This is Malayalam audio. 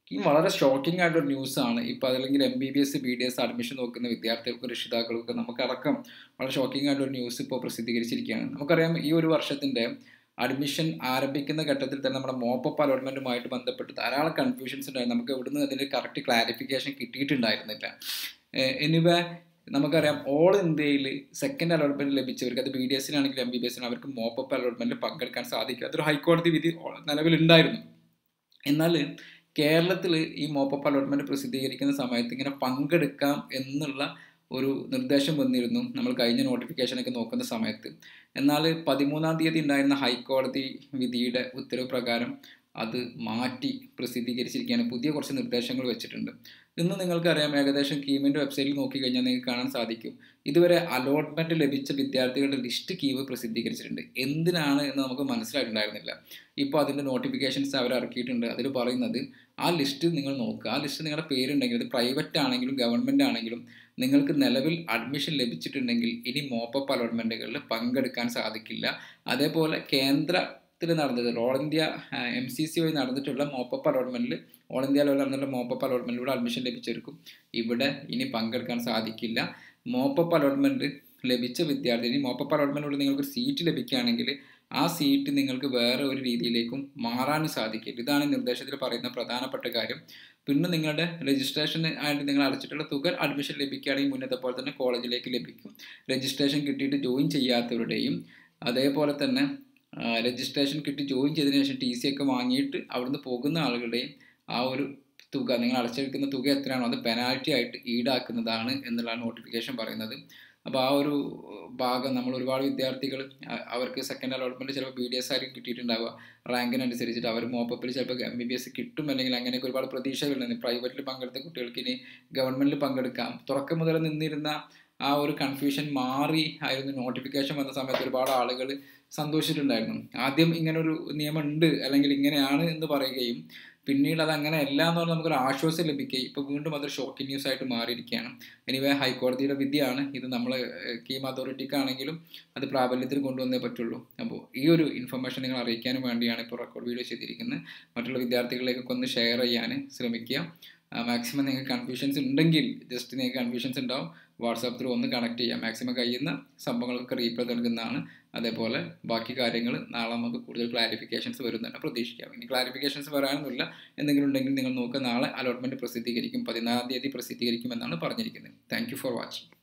ഈ വളരെ ഷോക്കിംഗ് ആയിട്ടൊരു ന്യൂസാണ് ഇപ്പോൾ അതല്ലെങ്കിൽ M B B S B D S admission നോക്കുന്ന വിദ്യാർത്ഥികൾക്കും രക്ഷിതാക്കൾക്കും നമുക്കടക്കം വളരെ ഷോക്കിംഗ് ആയിട്ടൊരു ന്യൂസ് ഇപ്പോൾ പ്രസിദ്ധീകരിച്ചിരിക്കുകയാണ് നമുക്കറിയാം ഈ ഒരു വർഷത്തിൻ്റെ അഡ്മിഷൻ ആരംഭിക്കുന്ന ഘട്ടത്തിൽ തന്നെ നമ്മുടെ മോപ്പപ്പ് അലോട്ട്മെൻറ്റുമായിട്ട് ബന്ധപ്പെട്ട് ധാരാളം കൺഫ്യൂഷൻസ് ഉണ്ടായിരുന്നു നമുക്ക് ഇവിടുന്ന് അതിൻ്റെ കറക്റ്റ് ക്ലാരിഫിക്കേഷൻ കിട്ടിയിട്ടുണ്ടായിരുന്നില്ല എനിവേ നമുക്കറിയാം ഓൾ ഇന്ത്യയിൽ സെക്കൻഡ് അലോട്ട്മെന്റ് ലഭിച്ചവർക്ക് അത് ബി ഡി എസിനാണെങ്കിലും എം ബി ബി എസിനും അവർക്ക് മോപ്പപ്പ് അലോട്ട്മെന്റിൽ പങ്കെടുക്കാൻ സാധിക്കും അതൊരു ഹൈക്കോടതി വിധി നിലവിലുണ്ടായിരുന്നു എന്നാൽ കേരളത്തിൽ ഈ മോപ്പപ്പ് അലോട്ട്മെന്റ് പ്രസിദ്ധീകരിക്കുന്ന സമയത്ത് ഇങ്ങനെ പങ്കെടുക്കാം എന്നുള്ള ഒരു നിർദ്ദേശം വന്നിരുന്നു നമ്മൾ കഴിഞ്ഞ നോട്ടിഫിക്കേഷനൊക്കെ നോക്കുന്ന സമയത്ത് എന്നാൽ പതിമൂന്നാം തീയതി ഉണ്ടായിരുന്ന ഹൈക്കോടതി വിധിയുടെ ഉത്തരവ് പ്രകാരം അത് മാറ്റി പ്രസിദ്ധീകരിച്ചിരിക്കുകയാണ് പുതിയ കുറച്ച് നിർദ്ദേശങ്ങൾ വെച്ചിട്ടുണ്ട് ഇന്ന് നിങ്ങൾക്കറിയാം ഏകദേശം കീമിൻ്റെ വെബ്സൈറ്റിൽ നോക്കിക്കഴിഞ്ഞാൽ നിങ്ങൾക്ക് കാണാൻ സാധിക്കും ഇതുവരെ അലോട്ട്മെൻറ്റ് ലഭിച്ച വിദ്യാർത്ഥികളുടെ ലിസ്റ്റ് കീവ് പ്രസിദ്ധീകരിച്ചിട്ടുണ്ട് എന്തിനാണ് എന്ന് നമുക്ക് മനസ്സിലായിട്ടുണ്ടായിരുന്നില്ല ഇപ്പോൾ അതിൻ്റെ നോട്ടിഫിക്കേഷൻസ് അവർ ഇറക്കിയിട്ടുണ്ട് അതിൽ പറയുന്നത് ആ ലിസ്റ്റ് നിങ്ങൾ നോക്കുക ആ ലിസ്റ്റ് നിങ്ങളുടെ പേരുണ്ടെങ്കിൽ അത് പ്രൈവറ്റ് ആണെങ്കിലും ഗവൺമെൻറ് ആണെങ്കിലും നിങ്ങൾക്ക് നിലവിൽ അഡ്മിഷൻ ലഭിച്ചിട്ടുണ്ടെങ്കിൽ ഇനി മോപ്പപ്പ് അലോട്ട്മെൻറ്റുകളിൽ പങ്കെടുക്കാൻ സാധിക്കില്ല അതേപോലെ കേന്ദ്ര ത്തിൽ നടന്നത് all India M C C വഴി നടന്നിട്ടുള്ള മോപ്പപ്പ് അലോട്ട്മെൻറ്റിൽ ഓൾ ഇന്ത്യ ലെവലിൽ നടന്നിട്ടുള്ള മോപ്പപ്പ് അലോട്ട്മെൻറ്റിലൂടെ അഡ്മിഷൻ ലഭിച്ചവർക്കും ഇവിടെ ഇനി പങ്കെടുക്കാൻ സാധിക്കില്ല മോപ്പപ്പ് അലോട്ട്മെൻറ്റ് ലഭിച്ച വിദ്യാർത്ഥി ഇനി മോപ്പപ്പ് അലോട്ട്മെൻറ്റിലൂടെ നിങ്ങൾക്ക് സീറ്റ് ലഭിക്കുകയാണെങ്കിൽ ആ സീറ്റ് നിങ്ങൾക്ക് വേറെ ഒരു രീതിയിലേക്കും മാറാനും സാധിക്കില്ല ഇതാണ് നിർദ്ദേശത്തിൽ പറയുന്ന പ്രധാനപ്പെട്ട കാര്യം പിന്നെ നിങ്ങളുടെ രജിസ്ട്രേഷൻ ആയിട്ട് നിങ്ങൾ അടച്ചിട്ടുള്ള തുക അഡ്മിഷൻ ലഭിക്കുകയാണെങ്കിൽ മുന്നത്തെ പോലെ തന്നെ കോളേജിലേക്ക് ലഭിക്കും രജിസ്ട്രേഷൻ കിട്ടിയിട്ട് ജോയിൻ ചെയ്യാത്തവരുടെയും അതേപോലെ തന്നെ രജിസ്ട്രേഷൻ കിട്ടി ജോയിൻ ചെയ്തതിന് ശേഷം ടി സി ഒക്കെ വാങ്ങിയിട്ട് അവിടുന്ന് പോകുന്ന ആളുകളുടെയും ആ ഒരു തുക നിങ്ങൾ അടച്ചെടുക്കുന്ന തുക എത്രയാണോ അത് പെനാൽറ്റി ആയിട്ട് ഈടാക്കുന്നതാണ് എന്നുള്ളതാണ് നോട്ടിഫിക്കേഷൻ പറയുന്നത് അപ്പോൾ ആ ഒരു ഭാഗം നമ്മൾ ഒരുപാട് വിദ്യാർത്ഥികൾ അവർക്ക് സെക്കൻഡ് അലോട്ട്മെൻറ്റ് ചിലപ്പോൾ ബി ഡി എസ് ആയിരിക്കും കിട്ടിയിട്ടുണ്ടാവുക റാങ്കിനനുസരിച്ചിട്ട് അവർ മോപ്പപ്പിൽ ചിലപ്പോൾ എം ബി ബി എസ് കിട്ടും അല്ലെങ്കിൽ അങ്ങനെയൊക്കെ ഒരുപാട് പ്രതീക്ഷകളുണ്ട് പ്രൈവറ്റിൽ പങ്കെടുത്ത കുട്ടികൾക്ക് ഇനി ഗവൺമെൻറ്റിൽ പങ്കെടുക്കാം തുടക്കം മുതൽ നിന്നിരുന്ന ആ ഒരു കൺഫ്യൂഷൻ മാറി ആയിരുന്നു നോട്ടിഫിക്കേഷൻ വന്ന സമയത്ത് ഒരുപാട് ആളുകൾ സന്തോഷിച്ചിട്ടുണ്ടായിരുന്നു ആദ്യം ഇങ്ങനെ ഒരു നിയമം ഉണ്ട് അല്ലെങ്കിൽ ഇങ്ങനെയാണ് എന്ന് പറയുകയും പിന്നീട് അത് അങ്ങനെ അല്ല എന്ന് പറഞ്ഞാൽ നമുക്കൊരു ആശ്വാസം ലഭിക്കുകയും ഇപ്പോൾ വീണ്ടും അതൊരു ഷോക്കിംഗ് ന്യൂസ് ആയിട്ട് മാറിയിരിക്കുകയാണ് എനിവേ ഹൈക്കോടതിയുടെ വിധിയാണ് ഇത് നമ്മൾ കീം അതോറിറ്റിക്കാണെങ്കിലും അത് പ്രാബല്യത്തിൽ കൊണ്ടുവന്നേ പറ്റുള്ളൂ അപ്പോൾ ഈ ഒരു ഇൻഫർമേഷൻ നിങ്ങൾ അറിയിക്കാനും വേണ്ടിയാണ് ഇപ്പോൾ റെക്കോർഡ് വീഡിയോ ചെയ്തിരിക്കുന്നത് മറ്റുള്ള വിദ്യാർത്ഥികളിലേക്കൊക്കെ ഒന്ന് ഷെയർ ചെയ്യാൻ ശ്രമിക്കുക മാക്സിമം നിങ്ങൾക്ക് കൺഫ്യൂഷൻസ് ഉണ്ടെങ്കിൽ ജസ്റ്റ് നിങ്ങൾക്ക് കൺഫ്യൂഷൻസ് ഉണ്ടാവും വാട്സാപ്പ് ത്രൂ ഒന്ന് കണക്ട് ചെയ്യാം മാക്സിമം കഴിയുന്ന സംഭവങ്ങളൊക്കെ റീപ്ലൈ നൽകുന്നതാണ് അതേപോലെ ബാക്കി കാര്യങ്ങൾ നാളെ നമുക്ക് കൂടുതൽ ക്ലാരിഫിക്കേഷൻസ് വരുന്നുണ്ട് പ്രതീക്ഷിക്കാം ഇനി ക്ലാരിഫിക്കേഷൻസ് വരാനൊന്നുമില്ല എന്തെങ്കിലും ഉണ്ടെങ്കിൽ നിങ്ങൾ നോക്കുക നാളെ അലോട്ട്മെൻറ്റ് പ്രസിദ്ധീകരിക്കും പതിനാലാം തീയതി പ്രസിദ്ധീകരിക്കും എന്നാണ് പറഞ്ഞിരിക്കുന്നത് താങ്ക് ഫോർ വാച്ചിങ്